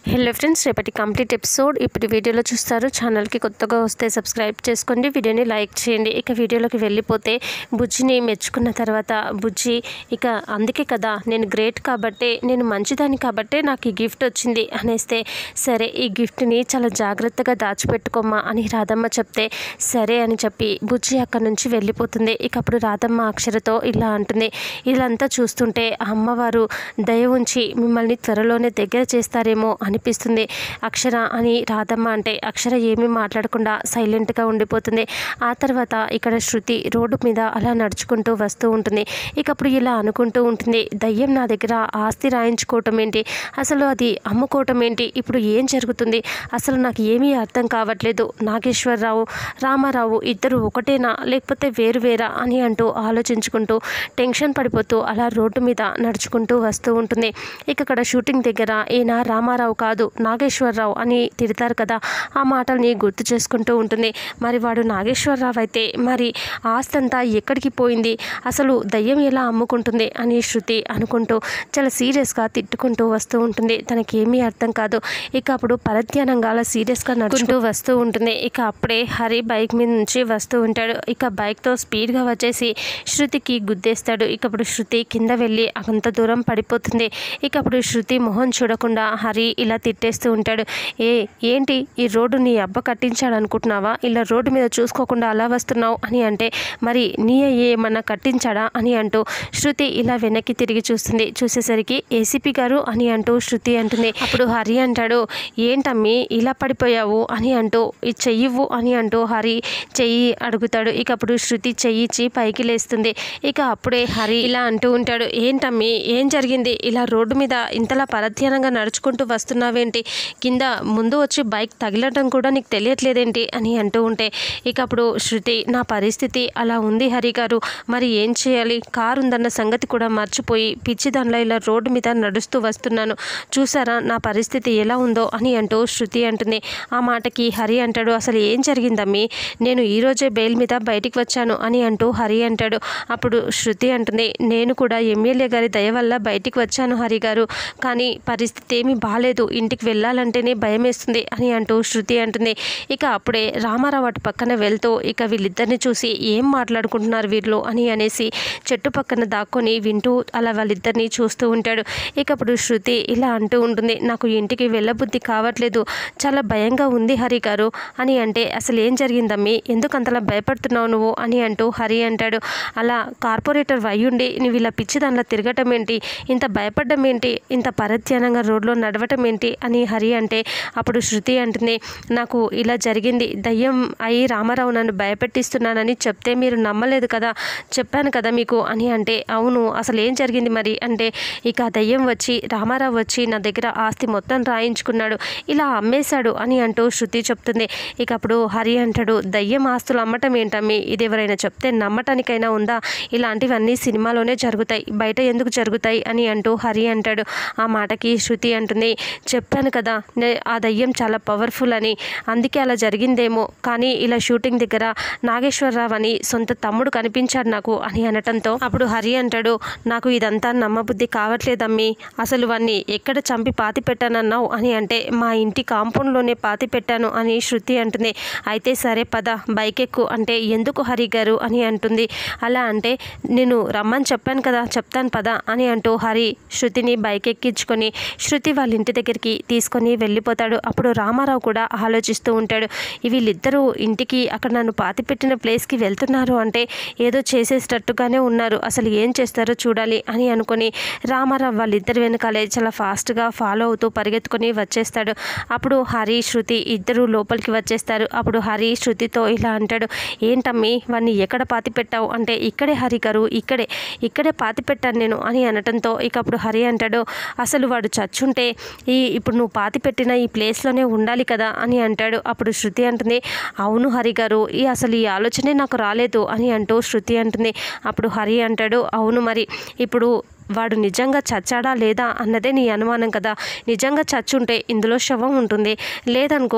hello friends రేపటి complete episode ఇప్పుడు వీడియోలో చూస్తారు ఛానల్కి కొత్తగా వస్తే సబ్స్క్రైబ్ చేసుకోండి వీడియోని లైక్ చేయండి ఇక వీడియోలోకి వెళ్ళిపోతే బుజ్జిని మెచ్చుకున్న తర్వాత బుజ్జి ఇక అందుకే కదా నేను గ్రేట్ కాబట్టే నేను మంచిదాన్ని కాబట్టే నాకు ఈ గిఫ్ట్ వచ్చింది అనేస్తే సరే ఈ గిఫ్ట్ని చాలా జాగ్రత్తగా దాచిపెట్టుకోమ్మా అని రాధమ్మ చెప్తే సరే అని చెప్పి బుజ్జి అక్కడి నుంచి వెళ్ళిపోతుంది ఇక అప్పుడు రాధమ్మ అక్షరతో ఇలా అంటుంది ఇదంతా చూస్తుంటే ఆ అమ్మవారు దయ ఉంచి మిమ్మల్ని త్వరలోనే దగ్గర చేస్తారేమో అనిపిస్తుంది అక్షర అని రాధమ్మ అంటే అక్షర ఏమీ మాట్లాడకుండా సైలెంట్గా ఉండిపోతుంది ఆ తర్వాత ఇక్కడ శృతి రోడ్డు మీద అలా నడుచుకుంటూ వస్తూ ఉంటుంది ఇక అప్పుడు ఇలా అనుకుంటూ ఉంటుంది దయ్యం నా దగ్గర ఆస్తి రాయించుకోవటం ఏంటి అసలు అది అమ్ముకోవటం ఏంటి ఇప్పుడు ఏం జరుగుతుంది అసలు నాకు ఏమీ అర్థం కావట్లేదు నాగేశ్వరరావు రామారావు ఇద్దరు ఒకటేనా లేకపోతే వేరు వేరా అని అంటూ ఆలోచించుకుంటూ టెన్షన్ పడిపోతూ అలా రోడ్డు మీద నడుచుకుంటూ వస్తూ ఉంటుంది ఇక అక్కడ షూటింగ్ దగ్గర ఈయన రామారావు కాదు నాగేశ్వరరావు అని తిడతారు కదా ఆ మాటల్ని గుర్తు చేసుకుంటూ ఉంటుంది మరి వాడు నాగేశ్వరరావు అయితే మరి ఆస్తి అంతా ఎక్కడికి పోయింది అసలు దయ్యం ఎలా అమ్ముకుంటుంది అని శృతి అనుకుంటూ చాలా సీరియస్గా తిట్టుకుంటూ వస్తూ ఉంటుంది తనకేమీ అర్థం కాదు ఇక అప్పుడు పరధ్యానంగా అలా సీరియస్గా నడుచుకుంటూ వస్తూ ఉంటుంది ఇక అప్పుడే హరి బైక్ మీద నుంచి వస్తూ ఉంటాడు ఇక బైక్తో స్పీడ్గా వచ్చేసి శృతికి గుద్దేస్తాడు ఇక అప్పుడు శృతి కింద వెళ్ళి అంత దూరం పడిపోతుంది ఇక అప్పుడు శృతి మొహం చూడకుండా హరి ఇలా తిట్టేస్తూ ఉంటాడు ఏ ఏంటి ఈ రోడ్డు నీ అబ్బ కట్టించాడు అనుకుంటున్నావా ఇలా రోడ్డు మీద చూసుకోకుండా అలా వస్తున్నావు అని అంటే మరి నీ ఏమన్నా కట్టించాడా అని అంటూ శృతి ఇలా వెనక్కి తిరిగి చూస్తుంది చూసేసరికి ఏసీపీ గారు అని అంటూ శృతి అంటుంది అప్పుడు హరి అంటాడు ఏంటమ్మి ఇలా పడిపోయావు అని అంటూ ఈ చెయ్యివ్వు అని అంటూ హరి చెయ్యి అడుగుతాడు ఇక అప్పుడు శృతి చెయ్యిచ్చి పైకి లేస్తుంది ఇక అప్పుడే హరి ఇలా అంటూ ఉంటాడు ఏంటమ్మి ఏం జరిగింది ఇలా రోడ్డు మీద ఇంతలా పరధ్యానంగా నడుచుకుంటూ వస్తున్నావేంటి కింద ముందు వచ్చి బైక్ తగిలటం కూడా నీకు తెలియట్లేదేంటి అని అంటూ ఉంటే ఇక అప్పుడు శృతి నా పరిస్థితి అలా ఉంది హరి గారు మరి ఏం చేయాలి కారు ఉందన్న సంగతి కూడా మర్చిపోయి పిచ్చి దానిలో ఇలా రోడ్డు మీద నడుస్తూ వస్తున్నాను చూసారా నా పరిస్థితి ఎలా ఉందో అని అంటూ శృతి అంటుంది ఆ మాటకి హరి అంటాడు అసలు ఏం జరిగిందమ్మి నేను ఈరోజే బెయిల్ మీద బయటికి వచ్చాను అని అంటూ హరి అంటాడు అప్పుడు శృతి అంటుంది నేను కూడా ఎమ్మెల్యే గారి దయ వల్ల బయటికి వచ్చాను హరి గారు కానీ పరిస్థితి ఏమీ బాగాలేదు ఇంటికి వెళ్ళాలంటేనే భయం వేస్తుంది అని అంటూ శృతి అంటుంది ఇక అప్పుడే రామారావు అటు పక్కన వెళ్తూ ఇక వీళ్ళిద్దరిని చూసి ఏం మాట్లాడుకుంటున్నారు వీళ్ళు అని అనేసి చెట్టు పక్కన దాక్కొని వింటూ అలా వాళ్ళిద్దరిని చూస్తూ ఉంటాడు ఇక అప్పుడు శృతి ఇలా అంటూ ఉంటుంది నాకు ఇంటికి వెళ్ళబుద్ధి కావట్లేదు చాలా భయంగా ఉంది హరి గారు అని అంటే అసలు ఏం జరిగిందమ్మి ఎందుకు అంతలా భయపడుతున్నావు నువ్వు అని అంటూ హరి అంటాడు అలా కార్పొరేటర్ వయ్యుండి నువ్వు ఇలా పిచ్చి దానిలో తిరగటం ఏంటి ఇంత భయపడడం ఏంటి ఇంత పరధ్యానంగా రోడ్లో నడవటం ఏంటి అని హరి అంటే అప్పుడు శృతి అంటుంది నాకు ఇలా జరిగింది దయ్యం అయి రామారావు నన్ను భయపెట్టిస్తున్నానని చెప్తే మీరు నమ్మలేదు కదా చెప్పాను కదా మీకు అని అంటే అవును అసలు ఏం జరిగింది మరి అంటే ఇక ఆ దయ్యం వచ్చి రామారావు వచ్చి నా దగ్గర ఆస్తి మొత్తం రాయించుకున్నాడు ఇలా అమ్మేశాడు అని అంటూ శృతి చెప్తుంది ఇక అప్పుడు హరి అంటాడు దయ్యం ఆస్తులు అమ్మటం ఏంటమ్మి ఇది ఎవరైనా చెప్తే నమ్మటానికైనా ఉందా ఇలాంటివన్నీ సినిమాలోనే జరుగుతాయి బయట ఎందుకు జరుగుతాయి అని అంటూ హరి అంటాడు ఆ మాటకి శృతి అంటుంది చెప్పాను కదా నే- ఆ దయ్యం చాలా పవర్ఫుల్ అని అందుకే అలా జరిగిందేమో కానీ ఇలా షూటింగ్ దగ్గర నాగేశ్వరరావు అని సొంత తమ్ముడు కనిపించాడు నాకు అని అనటంతో అప్పుడు హరి అంటాడు నాకు ఇదంతా నమ్మబుద్ధి కావట్లేదమ్మి అసలు వాన్ని ఎక్కడ చంపి పాతి పెట్టానన్నావు అని అంటే మా ఇంటి కాంపౌండ్లోనే పాతి పెట్టాను అని శృతి అంటుంది అయితే సరే పద బైక్ ఎక్కు అంటే ఎందుకు హరి గారు అని అంటుంది అలా అంటే నేను రమ్మని చెప్పాను కదా చెప్తాను పద అని అంటూ హరి శృతిని బైక్ ఎక్కించుకొని శృతి వాళ్ళ ఇంటి దగ్గరికి తీసుకొని వెళ్ళిపోతాడు అప్పుడు రామారావు కూడా ఆలోచిస్తూ ఉంటాడు ఈ వీళ్ళిద్దరూ ఇంటికి అక్కడ నన్ను పాతి పెట్టిన ప్లేస్కి వెళ్తున్నారు అంటే ఏదో చేసేటట్టుగానే ఉన్నారు అసలు ఏం చేస్తారో చూడాలి అని అనుకొని రామారావు వాళ్ళిద్దరు వెనకాలే చాలా ఫాస్ట్గా ఫాలో అవుతూ పరిగెత్తుకొని వచ్చేస్తాడు అప్పుడు హరి శృతి ఇద్దరు లోపలికి వచ్చేస్తారు అప్పుడు హరి శృతితో ఇలా అంటాడు ఏంటమ్మి వాడిని ఎక్కడ పాతి పెట్టావు అంటే ఇక్కడే హరి గారు ఇక్కడే ఇక్కడే పాతి పెట్టాను నేను అని అనటంతో ఇక అప్పుడు హరి అంటాడు అసలు వాడు చచ్చుంటే ఈ ఇప్పుడు నువ్వు పాతి పెట్టిన ఈ ప్లేస్లోనే ఉండాలి కదా అని అంటాడు అప్పుడు శృతి అంటుంది అవును హరి గారు ఈ అసలు ఈ ఆలోచనే నాకు రాలేదు అని అంటూ శృతి అంటుంది అప్పుడు హరి అంటాడు అవును మరి ఇప్పుడు వాడు నిజంగా చచ్చాడా లేదా అన్నదే నీ అనుమానం కదా నిజంగా చచ్చుంటే ఇందులో శవం ఉంటుంది లేదనుకో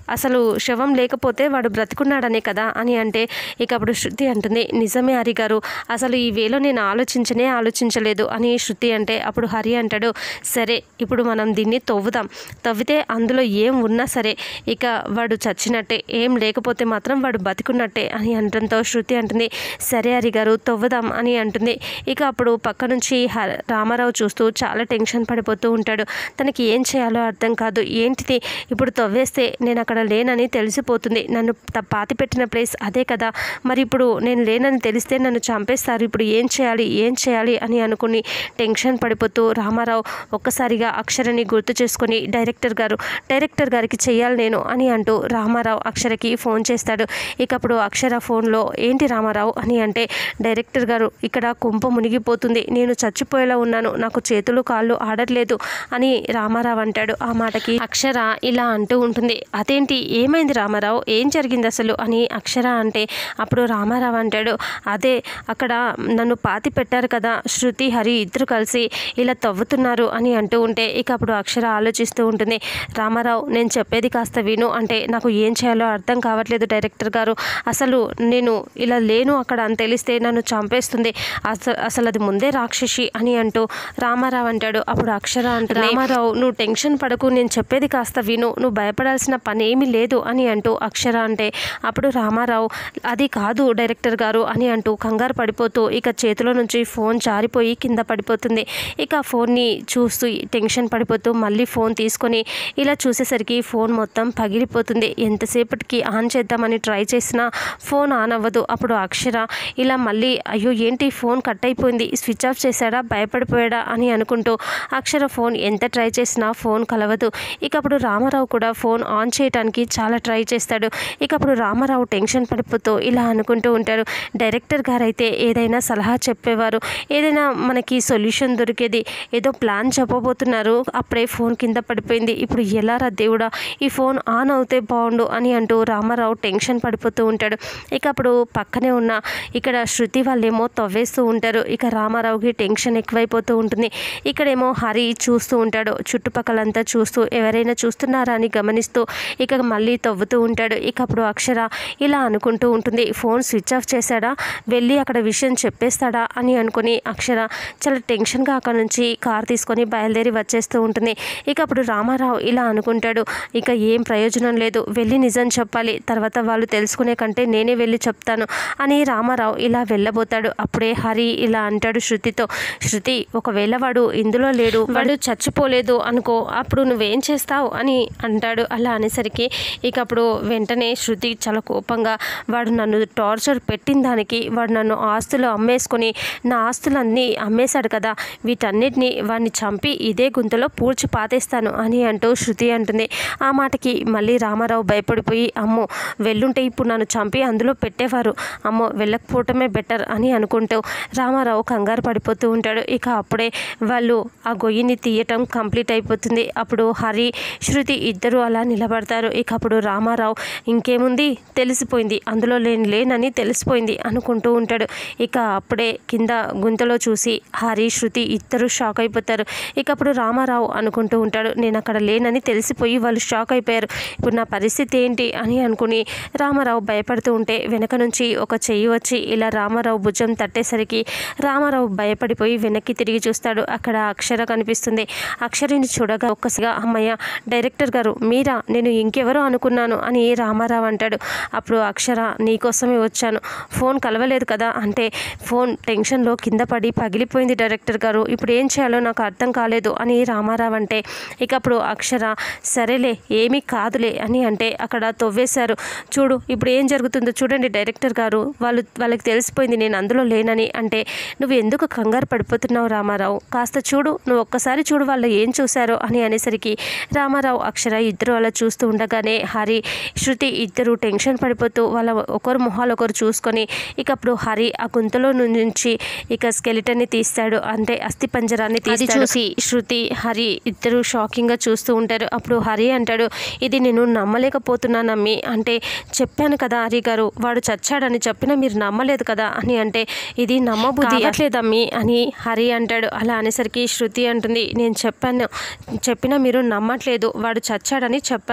అసలు శవం లేకపోతే వాడు బ్రతుకున్నాడనే కదా అని అంటే ఇక అప్పుడు శృతి అంటుంది నిజమే హరి గారు అసలు ఈ వేలో నేను ఆలోచించనే ఆలోచించలేదు అని శృతి అంటే అప్పుడు హరి అంటాడు సరే ఇప్పుడు మనం దీన్ని తవ్వుదాం తవ్వితే అందులో ఏం ఉన్నా సరే ఇక వాడు చచ్చినట్టే ఏం లేకపోతే మాత్రం వాడు బతికున్నట్టే అని అనడంతో శృతి అంటుంది సరే హరి గారు తవ్వుదాం అని అంటుంది ఇక అప్పుడు పక్క నుంచి హ- రామారావు చూస్తూ చాలా టెన్షన్ పడిపోతూ ఉంటాడు తనకి ఏం చేయాలో అర్థం కాదు ఏంటిది ఇప్పుడు తవ్వేస్తే నేను అక్కడ లేనని తెలిసిపోతుంది నన్ను త- పాతి పెట్టిన ప్లేస్ అదే కదా మరి ఇప్పుడు నేను లేనని తెలిస్తే నన్ను చంపేస్తారు ఇప్పుడు ఏం చేయాలి ఏం చేయాలి అని అనుకుని టెన్షన్ పడిపోతూ రామారావు ఒక్కసారిగా అక్షరని గుర్తు చేసుకొని డైరెక్టర్ గారు డైరెక్టర్ గారికి చెయ్యాలి నేను అని అంటూ రామారావు అక్షరకి ఫోన్ చేస్తాడు ఇక అప్పుడు అక్షర ఫోన్లో ఏంటి రామారావు అని అంటే డైరెక్టర్ గారు ఇక్కడ కుంప మునిగిపోతుంది నేను చచ్చిపోయేలా ఉన్నాను నాకు చేతులు కాళ్ళు ఆడట్లేదు అని రామారావు అంటాడు ఆ మాటకి అక్షర ఇలా అంటూ ఉంటుంది అదేంటి ఏమైంది రామారావు ఏం జరిగింది అసలు అని అక్షర అంటే అప్పుడు రామారావు అంటాడు అదే అక్కడ నన్ను పాతి పెట్టారు కదా శృతి హరి ఇద్దరు కలిసి ఇలా తవ్వుతున్నారు అని అంటూ ఉంటే ఇక అప్పుడు అక్షర ఆలోచిస్తూ ఉంటుంది రామారావు నేను చెప్పేది కాస్త విను అంటే నాకు ఏం చేయాలో అర్థం కావట్లేదు డైరెక్టర్ గారు అసలు నేను ఇలా లేను అక్కడ అని తెలిస్తే నన్ను చంపేస్తుంది అసలు అసలు అది ముందే రాక్షసి అని అంటూ రామారావు అంటాడు అప్పుడు అక్షర అంటే రామారావు నువ్వు టెన్షన్ పడకు నేను చెప్పేది కాస్త విను నువ్వు భయపడాల్సిన పని ఏమీ లేదు అని అంటూ అక్షర అంటే అప్పుడు రామారావు అది కాదు డైరెక్టర్ గారు అని అంటూ కంగారు పడిపోతూ ఇక చేతిలో నుంచి ఫోన్ జారిపోయి కింద పడిపోతుంది ఇక ఆ ఫోన్ని చూస్తూ టెన్షన్ పడిపోతూ మళ్ళీ ఫోన్ తీసుకొని ఇలా చూసేసరికి ఫోన్ మొత్తం పగిలిపోతుంది ఎంతసేపటికి ఆన్ చేద్దామని ట్రై చేసినా ఫోన్ ఆన్ అవ్వదు అప్పుడు అక్షర ఇలా మళ్ళీ అయ్యో ఏంటి ఫోన్ కట్ అయిపోయింది స్విచ్ ఆఫ్ చేశాడా భయపడిపోయాడా అని అనుకుంటూ అక్షర ఫోన్ ఎంత ట్రై చేసినా ఫోన్ కలవదు ఇక అప్పుడు రామారావు కూడా ఫోన్ ఆన్ చేయడానికి చాలా ట్రై చేస్తాడు ఇక అప్పుడు రామారావు టెన్షన్ పడిపోతూ ఇలా అనుకుంటూ ఉంటారు డైరెక్టర్ గారు అయితే ఏదైనా సలహా చెప్పేవారు ఏదైనా మనకి సొల్యూషన్ దొరికేది ఏదో ప్లాన్ చెప్పబోతున్నారు అప్పుడే ఫోన్ కింద పడిపోయింది ఇప్పుడు ఎలా రా దేవుడా ఈ ఫోన్ ఆన్ అవుతే బాగుండు అని అంటూ రామారావు టెన్షన్ పడిపోతూ ఉంటాడు ఇక అప్పుడు పక్కనే ఉన్న ఇక్కడ శృతి వాళ్ళేమో తవ్వేస్తూ ఉంటారు ఇక రామారావుకి టెన్షన్ ఎక్కువైపోతూ ఉంటుంది ఇక్కడేమో హరి చూస్తూ ఉంటాడు చుట్టుపక్కలంతా చూస్తూ ఎవరైనా చూస్తున్నారా అని గమనిస్తూ ఇక మళ్ళీ తవ్వుతూ ఉంటాడు ఇక అప్పుడు అక్షర ఇలా అనుకుంటూ ఉంటుంది ఫోన్ స్విచ్ ఆఫ్ చేశాడా వెళ్ళి అక్కడ విషయం చెప్పేస్తాడా అని అనుకుని అక్షర చాలా టెన్షన్గా అక్కడ నుంచి కార్ తీసుకొని బయలుదేరి వచ్చేస్తూ ఉంటుంది ఇక అప్పుడు రామారావు ఇలా అనుకుంటాడు ఇక ఏం ప్రయోజనం లేదు వెళ్ళి నిజం చెప్పాలి తర్వాత వాళ్ళు తెలుసుకునే కంటే నేనే వెళ్ళి చెప్తాను అని రామారావు ఇలా వెళ్ళబోతాడు అప్పుడే హరి ఇలా అంటాడు శృతితో శృతి ఒకవేళ వాడు ఇందులో లేడు వాడు చచ్చిపోలేదు అనుకో అప్పుడు నువ్వేం చేస్తావు అని అంటాడు అలా అనేసరికి ఇక అప్పుడు వెంటనే శృతి చాలా కోపంగా వాడు నన్ను టార్చర్ పెట్టిన దానికి వాడు నన్ను ఆస్తులు అమ్మేసుకొని నా ఆస్తులన్నీ అమ్మేశాడు కదా వీటన్నిటిని వాడిని చంపి ఇదే గుంతలో పూడ్చి పాతేస్తాను అని అంటూ శృతి అంటుంది ఆ మాటకి మళ్ళీ రామారావు భయపడిపోయి అమ్మో వెళ్ళుంటే ఇప్పుడు నన్ను చంపి అందులో పెట్టేవారు అమ్మో వెళ్ళకపోవటమే బెటర్ అని అనుకుంటూ రామారావు కంగారు పడిపోతూ ఉంటాడు ఇక అప్పుడే వాళ్ళు ఆ గొయ్యిని తీయటం కంప్లీట్ అయిపోతుంది అప్పుడు హరి శృతి ఇద్దరు అలా నిలబడతారు ఇక అప్పుడు రామారావు ఇంకేముంది తెలిసిపోయింది అందులో లేని లేనని తెలిసిపోయింది అనుకుంటూ ఉంటాడు ఇక అప్పుడే కింద గుంతలో చూసి హరి శృతి ఇద్దరు షాక్ అయిపోతారు ఇక అప్పుడు రామారావు అనుకుంటూ ఉంటాడు నేను అక్కడ లేనని తెలిసిపోయి వాళ్ళు షాక్ అయిపోయారు ఇప్పుడు నా పరిస్థితి ఏంటి అని అనుకుని రామారావు భయపడుతూ ఉంటే వెనక నుంచి ఒక చెయ్యి వచ్చి ఇలా రామారావు భుజం తట్టేసరికి రామారావు భయపడిపోయి వెనక్కి తిరిగి చూస్తాడు అక్కడ అక్షర కనిపిస్తుంది అక్షరిని చూడగా ఒక్కసిగా అమ్మయ్య డైరెక్టర్ గారు మీరా నేను ఇంకెవరో అనుకున్నాను అని రామారావు అంటాడు అప్పుడు అక్షర నీకోసమే వచ్చాను ఫోన్ కలవలేదు కదా అంటే ఫోన్ టెన్షన్లో కింద పడి పగిలిపోయింది డైరెక్టర్ గారు ఇప్పుడు ఏం చేయాలో నాకు అర్థం కాలేదు అని రామారావు అంటే ఇక అప్పుడు అక్షర సరేలే ఏమీ కాదులే అని అంటే అక్కడ తవ్వేశారు చూడు ఇప్పుడు ఏం జరుగుతుందో చూడండి డైరెక్టర్ గారు వాళ్ళు వాళ్ళకి తెలిసిపోయింది నేను అందులో లేనని అంటే నువ్వు ఎందుకు కంగారు పడిపోతున్నావు రామారావు కాస్త చూడు నువ్వు ఒక్కసారి చూడు వాళ్ళు ఏం చూశారో అని అనేసరికి రామారావు అక్షర ఇద్దరు అలా చూస్తూ ఉండగానే హరి శృతి ఇద్దరు టెన్షన్ పడిపోతూ వాళ్ళ ఒకరు మొహాలు ఒకరు చూసుకొని ఇక అప్పుడు హరి ఆ గుంతలో నుంచి ఇక స్కెలిటన్ని తీస్తాడు అంటే అస్థి పంజరాన్ని తీసి చూసి శృతి హరి ఇద్దరు షాకింగ్గా చూస్తూ ఉంటారు అప్పుడు హరి అంటాడు ఇది నేను నమ్మలేకపోతున్నాను అమ్మి అంటే చెప్పాను కదా హరి గారు వాడు చచ్చాడని చెప్పినా మీరు నమ్మలేదు కదా అని అంటే ఇది నమ్మబుద్ధి అట్లేదమ్మి అని హరి అంటాడు అలా అనేసరికి శృతి అంటుంది నేను చెప్పాను చెప్పినా మీరు నమ్మట్లేదు వాడు చచ్చాడని చెప్పాను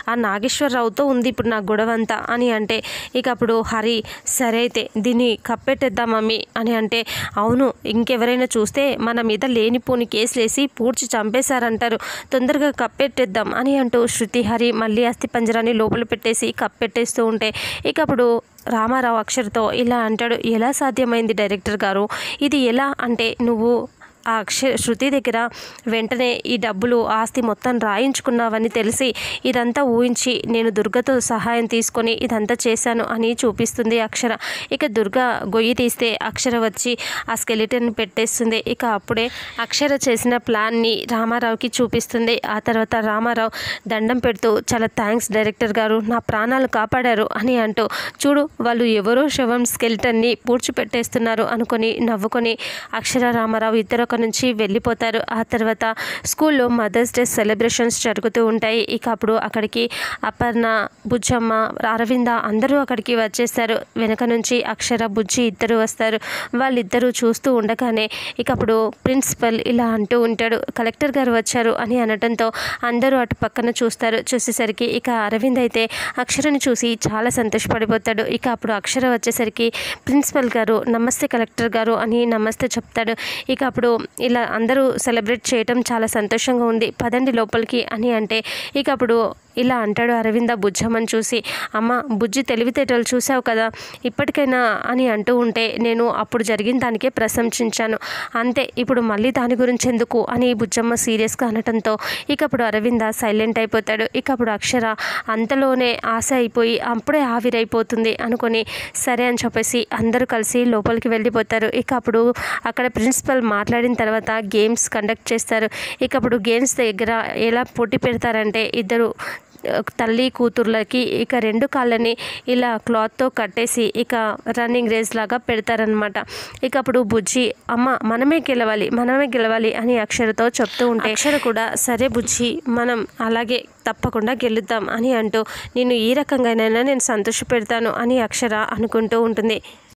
ఆ నాగేశ్వరరావుతో ఉంది ఇప్పుడు నా గొడవ అంతా అని అంటే ఇక అప్పుడు హరి సరే అయితే దీన్ని కప్పెట్టేద్దాం మమ్మీ అని అంటే అవును ఇంకెవరైనా చూస్తే మన మీద లేనిపోని కేసులేసి పూడ్చి చంపేశారంటారు తొందరగా కప్పెట్టేద్దాం అని అంటూ శృతి హరి మళ్ళీ అస్థి పంజరాన్ని లోపల పెట్టేసి కప్పెట్టేస్తూ ఉంటే ఇక అప్పుడు రామారావు అక్షర్తో ఇలా అంటాడు ఎలా సాధ్యమైంది డైరెక్టర్ గారు ఇది ఎలా అంటే నువ్వు ఆ అక్ష శృతి దగ్గర వెంటనే ఈ డబ్బులు ఆస్తి మొత్తం రాయించుకున్నావని తెలిసి ఇదంతా ఊహించి నేను దుర్గతో సహాయం తీసుకొని ఇదంతా చేశాను అని చూపిస్తుంది అక్షర ఇక దుర్గ గొయ్యి తీస్తే అక్షర వచ్చి ఆ స్కెలిటన్ పెట్టేస్తుంది ఇక అప్పుడే అక్షర చేసిన ప్లాన్ని రామారావుకి చూపిస్తుంది ఆ తర్వాత రామారావు దండం పెడుతూ చాలా థ్యాంక్స్ డైరెక్టర్ గారు నా ప్రాణాలు కాపాడారు అని అంటూ చూడు వాళ్ళు ఎవరో శవం స్కెలిటన్ని పూడ్చిపెట్టేస్తున్నారు అనుకొని నవ్వుకొని అక్షర రామారావు ఇద్దరు ఒక నుంచి వెళ్ళిపోతారు ఆ తర్వాత స్కూల్లో మదర్స్ డే సెలబ్రేషన్స్ జరుగుతూ ఉంటాయి ఇక అప్పుడు అక్కడికి అపర్ణ బుజ్జమ్మ అరవింద అందరూ అక్కడికి వచ్చేస్తారు వెనక నుంచి అక్షర బుజ్జి ఇద్దరు వస్తారు వాళ్ళిద్దరూ చూస్తూ ఉండగానే ఇక అప్పుడు ప్రిన్సిపల్ ఇలా అంటూ ఉంటాడు కలెక్టర్ గారు వచ్చారు అని అనడంతో అందరూ అటు పక్కన చూస్తారు చూసేసరికి ఇక అరవింద్ అయితే అక్షరని చూసి చాలా సంతోషపడిపోతాడు ఇక అప్పుడు అక్షర వచ్చేసరికి ప్రిన్సిపల్ గారు నమస్తే కలెక్టర్ గారు అని నమస్తే చెప్తాడు ఇక అప్పుడు ఇలా అందరూ సెలబ్రేట్ చేయటం చాలా సంతోషంగా ఉంది పదండి లోపలికి అని అంటే ఇక అప్పుడు ఇలా అంటాడు అరవింద బుజ్జమ్మని చూసి అమ్మ బుజ్జి తెలివితేటలు చూసావు కదా ఇప్పటికైనా అని అంటూ ఉంటే నేను అప్పుడు జరిగిన దానికే ప్రశంసించాను అంతే ఇప్పుడు మళ్ళీ దాని గురించి ఎందుకు అని బుజ్జమ్మ సీరియస్గా అనటంతో ఇక అప్పుడు అరవింద సైలెంట్ అయిపోతాడు ఇక అప్పుడు అక్షర అంతలోనే ఆశ అయిపోయి అప్పుడే ఆవిరైపోతుంది అనుకొని సరే అని చెప్పేసి అందరూ కలిసి లోపలికి వెళ్ళిపోతారు ఇక అప్పుడు అక్కడ ప్రిన్సిపల్ మాట్లాడిన తర్వాత గేమ్స్ కండక్ట్ చేస్తారు ఇక అప్పుడు గేమ్స్ దగ్గర ఎలా పోటీ పెడతారంటే ఇద్దరు తల్లి కూతుర్లకి ఇక రెండు కాళ్ళని ఇలా క్లాత్తో కట్టేసి ఇక రన్నింగ్ రేస్ లాగా పెడతారనమాట ఇక అప్పుడు బుజ్జి అమ్మ మనమే గెలవాలి మనమే గెలవాలి అని అక్షరతో చెప్తూ ఉంటే అక్షర కూడా సరే బుజ్జి మనం అలాగే తప్పకుండా గెలుద్దాం అని అంటూ నేను ఈ రకంగానైనా నేను సంతోష పెడతాను అని అక్షర అనుకుంటూ ఉంటుంది